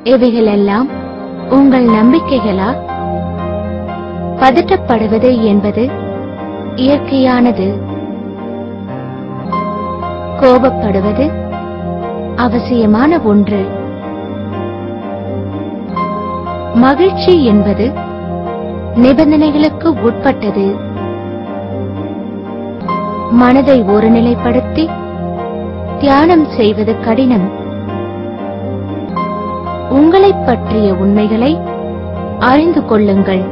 இவைகளெல்லாம் உங்கள் நம்பிக்கைகளா பதட்டப்படுவது என்பது இயற்கையானது கோபப்படுவது அவசியமான ஒன்று மகிழ்ச்சி என்பது நிபந்தனைகளுக்கு உட்பட்டது மனதை ஒருநிலைப்படுத்தி தியானம் செய்வது கடினம் உங்களைப் பற்றிய உண்மைகளை அறிந்து கொள்ளுங்கள்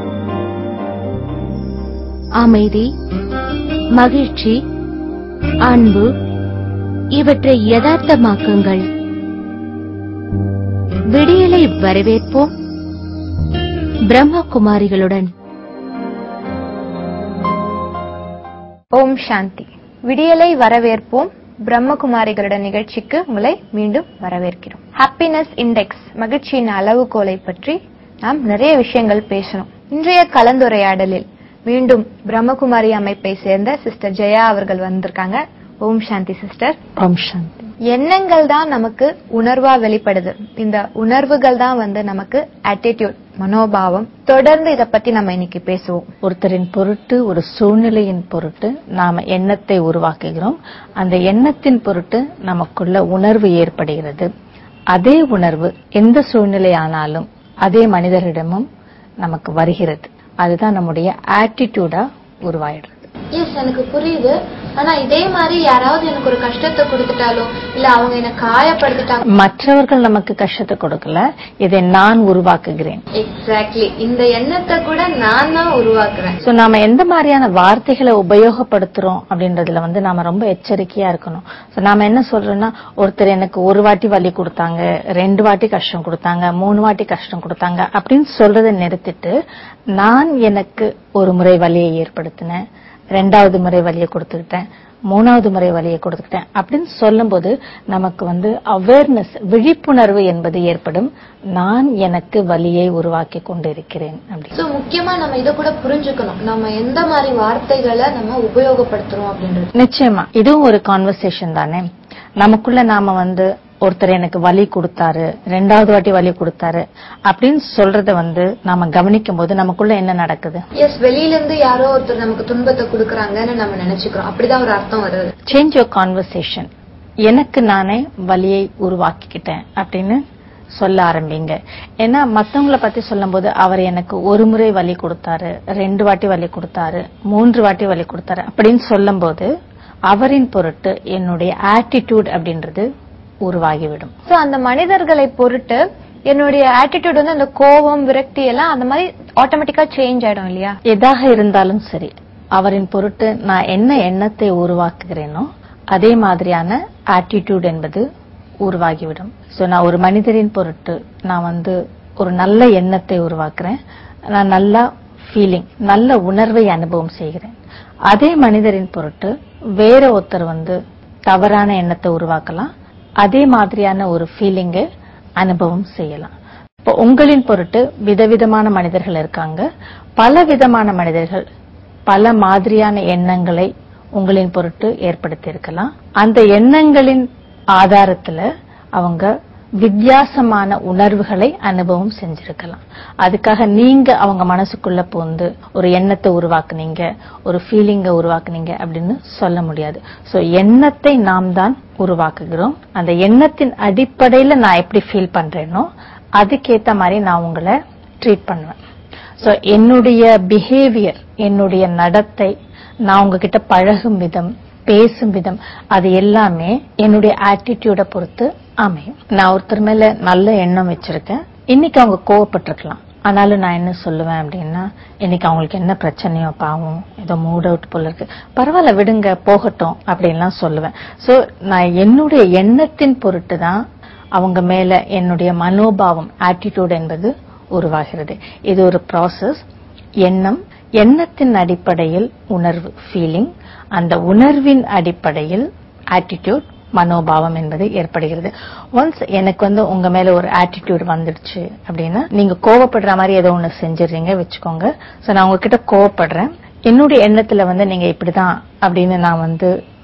அமைதி மகிழ்ச்சி அன்பு இவற்றை யதார்த்தமாக்குங்கள் விடியலை வரவேற்போம் பிரம்மகுமாரிகளுடன் ஓம் சாந்தி விடியலை வரவேற்போம் பிரம்மகுமாரிகளுடன் நிகழ்ச்சிக்கு உங்களை மீண்டும் வரவேற்கிறோம் ஹாப்பினஸ் இண்டெக்ஸ் மகிழ்ச்சியின் அளவுகோலை பற்றி நாம் நிறைய விஷயங்கள் பேசணும் இன்றைய கலந்துரையாடலில் மீண்டும் பிரம்மகுமாரி அமைப்பை சேர்ந்த சிஸ்டர் ஜெயா அவர்கள் வந்திருக்காங்க ஓம் சாந்தி சிஸ்டர் ஓம் சாந்தி எண்ணங்கள் தான் நமக்கு உணர்வா வெளிப்படுது இந்த உணர்வுகள் தான் வந்து நமக்கு ஆட்டிடியூட் மனோபாவம் தொடர்ந்து இத பத்தி நம்ம இன்னைக்கு பேசுவோம் ஒருத்தரின் பொருட்டு ஒரு சூழ்நிலையின் பொருட்டு நாம எண்ணத்தை உருவாக்குகிறோம் அந்த எண்ணத்தின் பொருட்டு நமக்குள்ள உணர்வு ஏற்படுகிறது அதே உணர்வு எந்த சூழ்நிலை ஆனாலும் அதே மனிதரிடமும் நமக்கு வருகிறது அதுதான் நம்முடைய ஆட்டிடியூடா உருவாயிடுறது எஸ் எனக்கு புரியுது ஆனா இதே மாதிரி யாராவது எனக்கு ஒரு கஷ்டத்தை கொடுத்துட்டாலும் இல்ல அவங்க என்ன காயப்படுத்திட்டாங்க மற்றவர்கள் நமக்கு கஷ்டத்தை கொடுக்கல இதை நான் உருவாக்குகிறேன் எக்ஸாக்ட்லி இந்த எண்ணத்தை கூட நான் தான் உருவாக்குறேன் சோ நாம எந்த மாதிரியான வார்த்தைகளை உபயோகப்படுத்துறோம் அப்படின்றதுல வந்து நாம ரொம்ப எச்சரிக்கையா இருக்கணும் சோ நாம என்ன சொல்றோம்னா ஒருத்தர் எனக்கு ஒரு வாட்டி வலி கொடுத்தாங்க ரெண்டு வாட்டி கஷ்டம் கொடுத்தாங்க மூணு வாட்டி கஷ்டம் கொடுத்தாங்க அப்படின்னு சொல்றதை நிறுத்திட்டு நான் எனக்கு ஒரு முறை வலியை ஏற்படுத்தினேன் ரெண்டாவது முறை வலியை கொடுத்துக்கிட்டேன் மூணாவது முறை வலியை கொடுத்துக்கிட்டேன் அப்படின்னு சொல்லும்போது நமக்கு வந்து அவேர்னஸ் விழிப்புணர்வு என்பது ஏற்படும் நான் எனக்கு வலியை உருவாக்கி கொண்டிருக்கிறேன் அப்படி சோ முக்கியமா நம்ம இத கூட புரிஞ்சுக்கணும் நம்ம எந்த மாதிரி வார்த்தைகளை நம்ம உபயோகப்படுத்துறோம் அப்படின்றது நிச்சயமா இதுவும் ஒரு கான்வர்சேஷன் தானே நமக்குள்ள நாம வந்து ஒருத்தர் எனக்கு வலி கொடுத்தாரு ரெண்டாவது வாட்டி வலி கொடுத்தாரு அப்படின்னு சொல்றத வந்து நாம கவனிக்கும் போது நமக்குள்ள என்ன நடக்குது எஸ் வெளியில இருந்து யாரோ ஒருத்தர் நமக்கு துன்பத்தை கொடுக்கறாங்கன்னு நம்ம நினைச்சுக்கிறோம் அப்படிதான் ஒரு அர்த்தம் வருது சேஞ்ச் யோர் கான்வர்சேஷன் எனக்கு நானே வலியை உருவாக்கிக்கிட்டேன் அப்படின்னு சொல்ல ஆரம்பிங்க ஏன்னா மத்தவங்கள பத்தி சொல்லும்போது அவர் எனக்கு ஒரு முறை வலி கொடுத்தாரு ரெண்டு வாட்டி வலி கொடுத்தாரு மூன்று வாட்டி வலி கொடுத்தாரு அப்படின்னு சொல்லும்போது அவரின் பொருட்டு என்னுடைய ஆட்டிடியூட் அப்படின்றது உருவாகிவிடும் சோ அந்த மனிதர்களை பொறுத்து என்னுடைய ஆட்டிடியூட் வந்து அந்த கோபம் விரக்தி எல்லாம் அந்த மாதிரி ஆட்டோமேட்டிக்கா சேஞ்ச் ஆயிடும் இல்லையா எதாக இருந்தாலும் சரி அவரின் பொருட்டு நான் என்ன எண்ணத்தை உருவாக்குகிறேனோ அதே மாதிரியான ஆட்டிடியூட் என்பது உருவாகிவிடும் சோ நான் ஒரு மனிதரின் பொருட்டு நான் வந்து ஒரு நல்ல எண்ணத்தை உருவாக்குறேன் நான் நல்லா ஃபீலிங் நல்ல உணர்வை அனுபவம் செய்கிறேன் அதே மனிதரின் பொருட்டு வேற ஒருத்தர் வந்து தவறான எண்ணத்தை உருவாக்கலாம் அதே மாதிரியான ஒரு ஃபீலிங்கை அனுபவம் செய்யலாம் இப்போ உங்களின் பொருட்டு விதவிதமான மனிதர்கள் இருக்காங்க பல விதமான மனிதர்கள் பல மாதிரியான எண்ணங்களை உங்களின் பொருட்டு ஏற்படுத்தி இருக்கலாம் அந்த எண்ணங்களின் ஆதாரத்துல அவங்க வித்தியாசமான உணர்வுகளை அனுபவம் செஞ்சிருக்கலாம் அதுக்காக நீங்க அவங்க மனசுக்குள்ள பூந்து ஒரு எண்ணத்தை உருவாக்குனீங்க ஒரு ஃபீலிங்க உருவாக்குனீங்க அப்படின்னு சொல்ல முடியாது சோ எண்ணத்தை நாம் தான் உருவாக்குகிறோம் அந்த எண்ணத்தின் அடிப்படையில நான் எப்படி ஃபீல் பண்றேனோ அதுக்கேத்த மாதிரி நான் உங்களை ட்ரீட் பண்ணுவேன் சோ என்னுடைய பிஹேவியர் என்னுடைய நடத்தை நான் உங்ககிட்ட பழகும் விதம் பேசும் விதம் அது எல்லாமே என்னுடைய ஆட்டிடியூட பொறுத்து அமையும் நான் ஒருத்தர் மேல நல்ல எண்ணம் வச்சிருக்கேன் இன்னைக்கு அவங்க கோவப்பட்டிருக்கலாம் ஆனாலும் நான் என்ன சொல்லுவேன் அப்படின்னா இன்னைக்கு அவங்களுக்கு என்ன பிரச்சனையோ பாவம் ஏதோ மூட் அவுட் போல இருக்கு பரவாயில்ல விடுங்க போகட்டும் அப்படின்லாம் சொல்லுவேன் சோ நான் என்னுடைய எண்ணத்தின் பொருட்டு தான் அவங்க மேல என்னுடைய மனோபாவம் ஆட்டிடியூட் என்பது உருவாகிறது இது ஒரு ப்ராசஸ் எண்ணம் எண்ணத்தின் அடிப்படையில் உணர்வு ஃபீலிங் அந்த உணர்வின் அடிப்படையில் ஆட்டிடியூட் மனோபாவம் என்பது ஏற்படுகிறது ஒன்ஸ் எனக்கு வந்து உங்க மேல ஒரு ஆட்டிடியூட் வந்துடுச்சு அப்படின்னா நீங்க கோவப்படுற மாதிரி ஏதோ ஒண்ணு செஞ்சிடுறீங்க வச்சுக்கோங்க சோ நான் உங்ககிட்ட கோவப்படுறேன் என்னுடைய எண்ணத்துல வந்து நீங்க இப்படிதான் அப்படின்னு நான் வந்து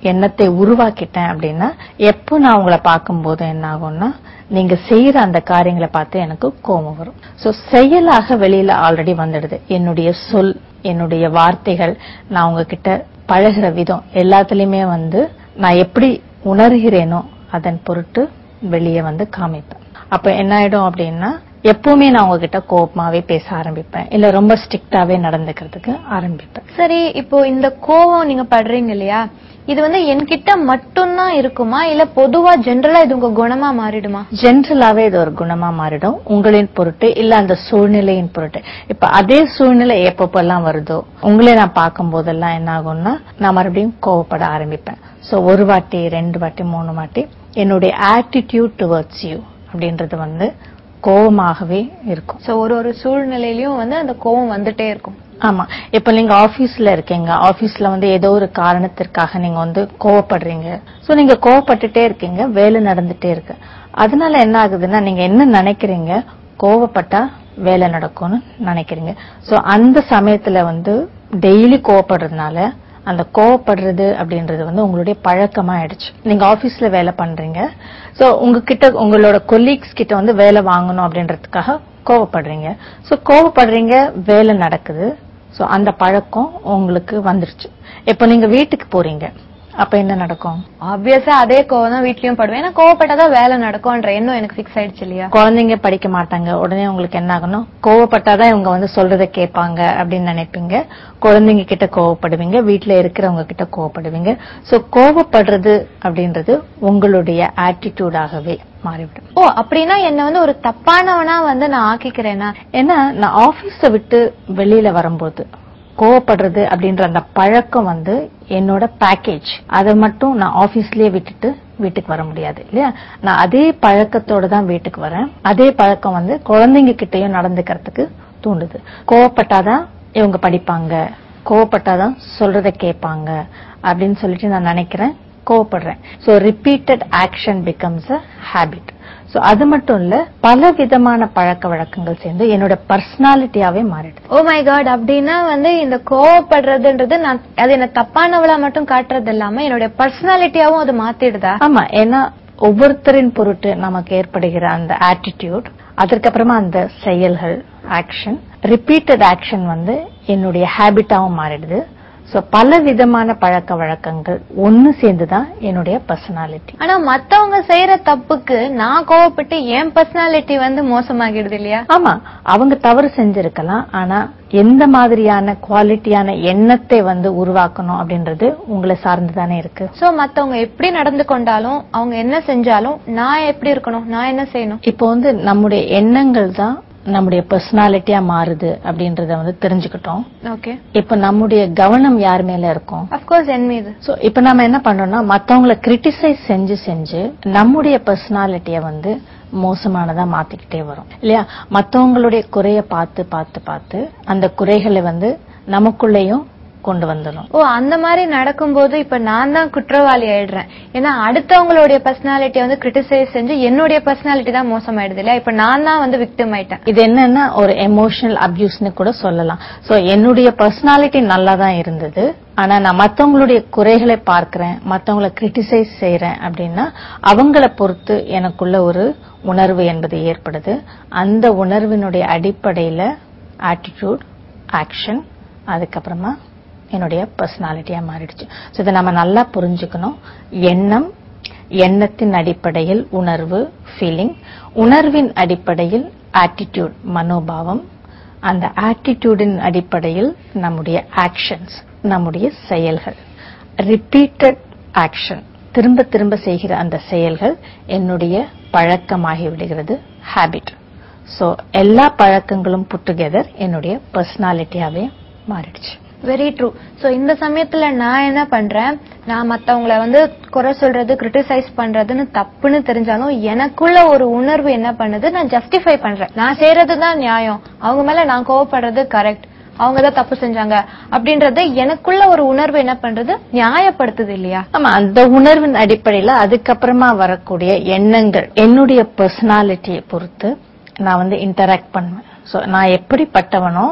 எண்ணத்தை உருவாக்கிட்டேன் அப்படின்னா எப்போ நான் உங்களை பார்க்கும்போது என்ன ஆகும்னா நீங்க செய்யற அந்த காரியங்களை பார்த்து எனக்கு கோபம் வரும் சோ செயலாக வெளியில ஆல்ரெடி வந்துடுது என்னுடைய சொல் என்னுடைய வார்த்தைகள் நான் உங்ககிட்ட பழகுற விதம் எல்லாத்துலயுமே வந்து நான் எப்படி உணர்கிறேனோ அதன் பொருட்டு வெளியே வந்து காமிப்பேன் அப்ப என்ன ஆயிடும் அப்படின்னா எப்பவுமே நான் உங்ககிட்ட கோபமாவே பேச ஆரம்பிப்பேன் இல்ல ரொம்ப ஸ்ட்ரிக்டாவே நடந்துக்கிறதுக்கு ஆரம்பிப்பேன் சரி இப்போ இந்த கோவம் நீங்க படுறீங்க இல்லையா இது வந்து என்கிட்ட மட்டும்தான் இருக்குமா இல்ல பொதுவா ஜென்ரலா இது உங்க குணமா மாறிடுமா ஜென்ரலாவே இது ஒரு குணமா மாறிடும் உங்களின் பொருட்டு இல்ல அந்த சூழ்நிலையின் பொருட்டு இப்ப அதே சூழ்நிலை எப்பப்பெல்லாம் வருதோ உங்களை நான் பார்க்கும் போதெல்லாம் என்ன ஆகும்னா நான் மறுபடியும் கோவப்பட ஆரம்பிப்பேன் சோ ஒரு வாட்டி ரெண்டு வாட்டி மூணு வாட்டி என்னுடைய ஆட்டிடியூட் டுவர்ட்ஸ் யூ அப்படின்றது வந்து கோவமாகவே இருக்கும் சோ ஒரு ஒரு சூழ்நிலையிலயும் வந்து அந்த கோவம் வந்துட்டே இருக்கும் ஆமா இப்ப நீங்க ஆபீஸ்ல இருக்கீங்க ஆபீஸ்ல வந்து ஏதோ ஒரு காரணத்திற்காக நீங்க வந்து கோவப்படுறீங்க சோ நீங்க கோவப்பட்டுட்டே இருக்கீங்க வேலை நடந்துட்டே இருக்கு அதனால என்ன ஆகுதுன்னா நீங்க என்ன நினைக்கிறீங்க கோவப்பட்டா வேலை நடக்கும்னு நினைக்கிறீங்க சோ அந்த சமயத்துல வந்து டெய்லி கோவப்படுறதுனால அந்த கோவப்படுறது அப்படின்றது வந்து உங்களுடைய பழக்கமா ஆயிடுச்சு நீங்க ஆபீஸ்ல வேலை பண்றீங்க சோ உங்ககிட்ட உங்களோட கொலீக்ஸ் கிட்ட வந்து வேலை வாங்கணும் அப்படின்றதுக்காக கோவப்படுறீங்க சோ கோவப்படுறீங்க வேலை நடக்குது சோ அந்த பழக்கம் உங்களுக்கு வந்துருச்சு இப்போ நீங்க வீட்டுக்கு போறீங்க அப்ப என்ன நடக்கும் ஆப்வியஸா அதே கோவம் தான் வீட்லயும் படுவேன் ஏன்னா கோவப்பட்டாதான் வேலை நடக்கும்ன்ற எண்ணம் எனக்கு ஃபிக்ஸ் ஆயிடுச்சு இல்லையா குழந்தைங்க படிக்க மாட்டாங்க உடனே உங்களுக்கு என்ன ஆகணும் கோவப்பட்டாதான் இவங்க வந்து சொல்றதை கேட்பாங்க அப்படின்னு நினைப்பீங்க குழந்தைங்க கிட்ட கோவப்படுவீங்க வீட்ல இருக்கிறவங்க கிட்ட கோவப்படுவீங்க சோ கோவப்படுறது அப்படின்றது உங்களுடைய ஆட்டிடியூடாகவே மாறிவிடும் ஓ அப்படின்னா என்ன வந்து ஒரு தப்பானவனா வந்து நான் ஆக்கிக்கிறேனா ஏன்னா நான் ஆபீஸ விட்டு வெளியில வரும்போது கோவப்படுறது அப்படின்ற அந்த பழக்கம் வந்து என்னோட பேக்கேஜ் அதை மட்டும் நான் ஆபீஸ்லயே விட்டுட்டு வீட்டுக்கு வர முடியாது இல்லையா நான் அதே பழக்கத்தோட தான் வீட்டுக்கு வரேன் அதே பழக்கம் வந்து குழந்தைங்க கிட்டயும் நடந்துக்கிறதுக்கு தூண்டுது கோவப்பட்டாதான் இவங்க படிப்பாங்க கோவப்பட்டாதான் சொல்றத கேட்பாங்க அப்படின்னு சொல்லிட்டு நான் நினைக்கிறேன் கோவப்படுறேன் so repeated action becomes a habit so அது மட்டும் இல்ல பல விதமான பழக்க வழக்கங்கள் சேர்ந்து என்னோட பர்சனாலிட்டியாவே மாறிடுது ஓ மை காட் அப்படின்னா வந்து இந்த கோவப்படுறதுன்றது நான் அது என்ன தப்பானவளா மட்டும் காட்டுறது இல்லாம என்னுடைய பர்சனாலிட்டியாவும் அது மாத்திடுதா ஆமா ஏன்னா ஒவ்வொருத்தரின் பொருட்டு நமக்கு ஏற்படுகிற அந்த ஆட்டிடியூட் அதற்கப்புறமா அந்த செயல்கள் ஆக்ஷன் ரிப்பீட்டட் ஆக்ஷன் வந்து என்னுடைய ஹேபிட்டாவும் மாறிடுது சோ பல விதமான பழக்க வழக்கங்கள் ஒன்னு சேர்ந்துதான் என்னுடைய பர்சனாலிட்டி ஆனா மத்தவங்க செய்யற தப்புக்கு நான் கோவப்பட்டு என் பர்சனாலிட்டி வந்து மோசமாகிடுது இல்லையா ஆமா அவங்க தவறு செஞ்சிருக்கலாம் ஆனா எந்த மாதிரியான குவாலிட்டியான எண்ணத்தை வந்து உருவாக்கணும் அப்படின்றது உங்களை சார்ந்துதானே இருக்கு சோ மத்தவங்க எப்படி நடந்து கொண்டாலும் அவங்க என்ன செஞ்சாலும் நான் எப்படி இருக்கணும் நான் என்ன செய்யணும் இப்போ வந்து நம்முடைய எண்ணங்கள் தான் நம்முடைய பர்சனாலிட்டியா மாறுது அப்படின்றத வந்து தெரிஞ்சுக்கிட்டோம் ஓகே இப்ப நம்முடைய கவனம் யார் மேல இருக்கும் அப்கோர்ஸ் என் மீது சோ இப்ப நம்ம என்ன பண்றோம்னா மத்தவங்கள கிரிட்டிசைஸ் செஞ்சு செஞ்சு நம்முடைய பர்சனாலிட்டிய வந்து மோசமானதா மாத்திக்கிட்டே வரும் இல்லையா மத்தவங்களுடைய குறைய பார்த்து பார்த்து பார்த்து அந்த குறைகளை வந்து நமக்குள்ளேயும் கொண்டு வந்துடும் ஓ அந்த மாதிரி நடக்கும்போது இப்ப நான் தான் குற்றவாளி ஆயிடுறேன் ஏன்னா அடுத்தவங்களுடைய பர்சனாலிட்டியை வந்து கிரிட்டிசைஸ் செஞ்சு என்னுடைய பர்சனாலிட்டி தான் மோசமாயிடுது இல்லையா இப்ப நான் தான் வந்து விக்டிம் ஆயிட்டேன் இது என்னன்னா ஒரு எமோஷனல் அபியூஸ்னு கூட சொல்லலாம் சோ என்னுடைய பர்சனாலிட்டி நல்லா தான் இருந்தது ஆனா நான் மத்தவங்களுடைய குறைகளை பார்க்கிறேன் மத்தவங்கள கிரிட்டிசைஸ் செய்யறேன் அப்படின்னா அவங்கள பொறுத்து எனக்குள்ள ஒரு உணர்வு என்பது ஏற்படுது அந்த உணர்வினுடைய அடிப்படையில ஆட்டிடியூட் ஆக்ஷன் அதுக்கப்புறமா என்னுடைய பர்சனாலிட்டியா மாறிடுச்சு சோ இதை நம்ம நல்லா புரிஞ்சுக்கணும் எண்ணம் எண்ணத்தின் அடிப்படையில் உணர்வு ஃபீலிங் உணர்வின் அடிப்படையில் ஆட்டிடியூட் மனோபாவம் அந்த ஆட்டிடியூடின் அடிப்படையில் நம்முடைய ஆக்ஷன்ஸ் நம்முடைய செயல்கள் ரிப்பீட்டட் ஆக்ஷன் திரும்ப திரும்ப செய்கிற அந்த செயல்கள் என்னுடைய பழக்கமாகி விடுகிறது ஹாபிட் சோ எல்லா பழக்கங்களும் புட் டுகெதர் என்னுடைய பர்சனாலிட்டியாவே மாறிடுச்சு வெரி ட்ரூ சோ இந்த சமயத்துல நான் என்ன பண்றேன் நான் மத்தவங்கள வந்து குறை சொல்றது கிரிட்டிசைஸ் பண்றதுன்னு தப்புன்னு தெரிஞ்சாலும் எனக்குள்ள ஒரு உணர்வு என்ன பண்ணுது நான் ஜஸ்டிஃபை பண்றேன் நான் செய்யறது தான் நியாயம் அவங்க மேல நான் கோவப்படுறது கரெக்ட் அவங்க தான் தப்பு செஞ்சாங்க அப்படின்றது எனக்குள்ள ஒரு உணர்வு என்ன பண்றது நியாயப்படுத்துது இல்லையா ஆமா அந்த உணர்வின் அடிப்படையில அதுக்கப்புறமா வரக்கூடிய எண்ணங்கள் என்னுடைய பர்சனாலிட்டியை பொறுத்து நான் வந்து இன்டராக்ட் பண்ணுவேன் சோ நான் எப்படிப்பட்டவனோ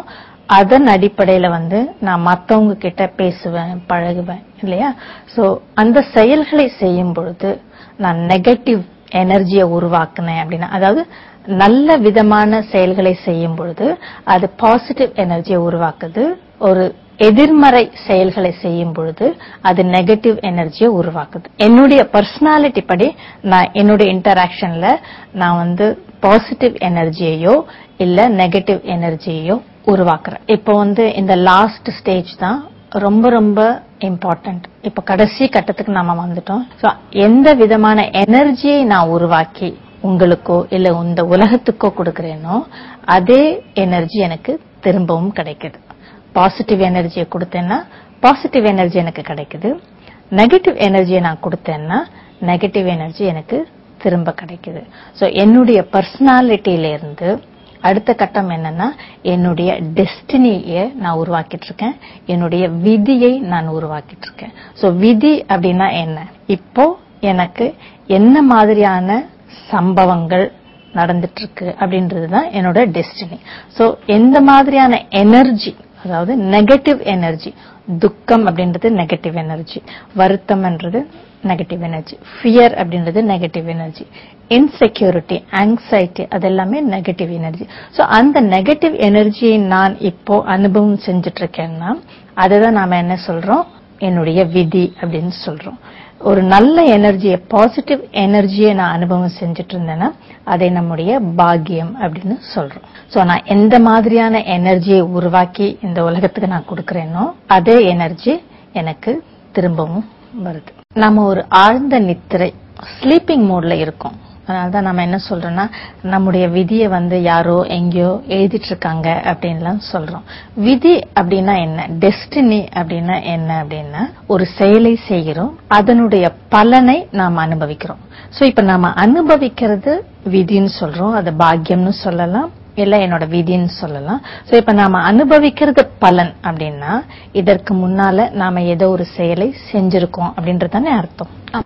அதன் அடிப்படையில வந்து நான் மத்தவங்க கிட்ட பேசுவேன் பழகுவேன் இல்லையா சோ அந்த செயல்களை செய்யும் பொழுது நான் நெகட்டிவ் எனர்ஜியை உருவாக்குனேன் அப்படின்னா அதாவது நல்ல விதமான செயல்களை செய்யும் பொழுது அது பாசிட்டிவ் எனர்ஜியை உருவாக்குது ஒரு எதிர்மறை செயல்களை செய்யும் பொழுது அது நெகட்டிவ் எனர்ஜியை உருவாக்குது என்னுடைய பர்சனாலிட்டி படி நான் என்னுடைய இன்டராக்ஷன்ல நான் வந்து பாசிட்டிவ் எனர்ஜியையோ இல்ல நெகட்டிவ் எனர்ஜியையோ உருவாக்குறேன் இப்போ வந்து இந்த லாஸ்ட் ஸ்டேஜ் தான் ரொம்ப ரொம்ப இம்பார்ட்டன்ட் இப்போ கடைசி கட்டத்துக்கு நாம வந்துட்டோம் So, எந்த விதமான எனர்ஜியை நான் உருவாக்கி உங்களுக்கோ இல்ல இந்த உலகத்துக்கோ கொடுக்கறேனோ அதே எனர்ஜி எனக்கு திரும்பவும் கிடைக்குது பாசிட்டிவ் எனர்ஜியை கொடுத்தேன்னா பாசிட்டிவ் எனர்ஜி எனக்கு கிடைக்குது நெகட்டிவ் எனர்ஜியை நான் கொடுத்தேன்னா நெகட்டிவ் எனர்ஜி எனக்கு திரும்ப கிடைக்குது சோ என்னுடைய பர்சனாலிட்டியில இருந்து அடுத்த கட்டம் என்னன்னா என்னுடைய டெஸ்டினியை நான் உருவாக்கிட்டு இருக்கேன் என்னுடைய விதியை நான் உருவாக்கிட்டு இருக்கேன் சோ விதி அப்படின்னா என்ன இப்போ எனக்கு என்ன மாதிரியான சம்பவங்கள் நடந்துட்டு இருக்கு அப்படின்றது தான் என்னோட டெஸ்டினி சோ எந்த மாதிரியான எனர்ஜி அதாவது நெகட்டிவ் எனர்ஜி துக்கம் அப்படின்றது நெகட்டிவ் எனர்ஜி வருத்தம்ன்றது நெகட்டிவ் எனர்ஜி ஃபியர் அப்படின்றது நெகட்டிவ் எனர்ஜி இன்செக்யூரிட்டி ஆங்ஸைட்டி அதெல்லாமே நெகட்டிவ் எனர்ஜி சோ அந்த நெகட்டிவ் எனர்ஜியை நான் இப்போ அனுபவம் செஞ்சுட்டு இருக்கேன்னா அதுதான் நாம என்ன சொல்றோம் என்னுடைய விதி அப்படின்னு சொல்றோம் ஒரு நல்ல எனர்ஜியை பாசிட்டிவ் எனர்ஜியை நான் அனுபவம் செஞ்சுட்டு இருந்தேன்னா அதை நம்முடைய பாக்கியம் அப்படின்னு சொல்றோம் சோ நான் எந்த மாதிரியான எனர்ஜியை உருவாக்கி இந்த உலகத்துக்கு நான் கொடுக்கறேனோ அதே எனர்ஜி எனக்கு திரும்பவும் வருது நம்ம ஒரு ஆழ்ந்த நித்திரை ஸ்லீப்பிங் மோட்ல இருக்கோம் அதனாலதான் நம்ம என்ன சொல்றோம்னா நம்முடைய விதியை வந்து யாரோ எங்கேயோ எழுதிட்டு இருக்காங்க அப்படின்லாம் சொல்றோம் விதி அப்படின்னா என்ன டெஸ்டினி அப்படின்னா என்ன அப்படின்னா ஒரு செயலை செய்கிறோம் அதனுடைய பலனை நாம் அனுபவிக்கிறோம் சோ இப்ப நாம அனுபவிக்கிறது விதின்னு சொல்றோம் அது பாக்கியம்னு சொல்லலாம் இல்ல என்னோட விதின்னு சொல்லலாம் சோ இப்ப நாம அனுபவிக்கிறது பலன் அப்படின்னா இதற்கு முன்னால நாம ஏதோ ஒரு செயலை செஞ்சிருக்கோம் அப்படின்றது தானே அர்த்தம்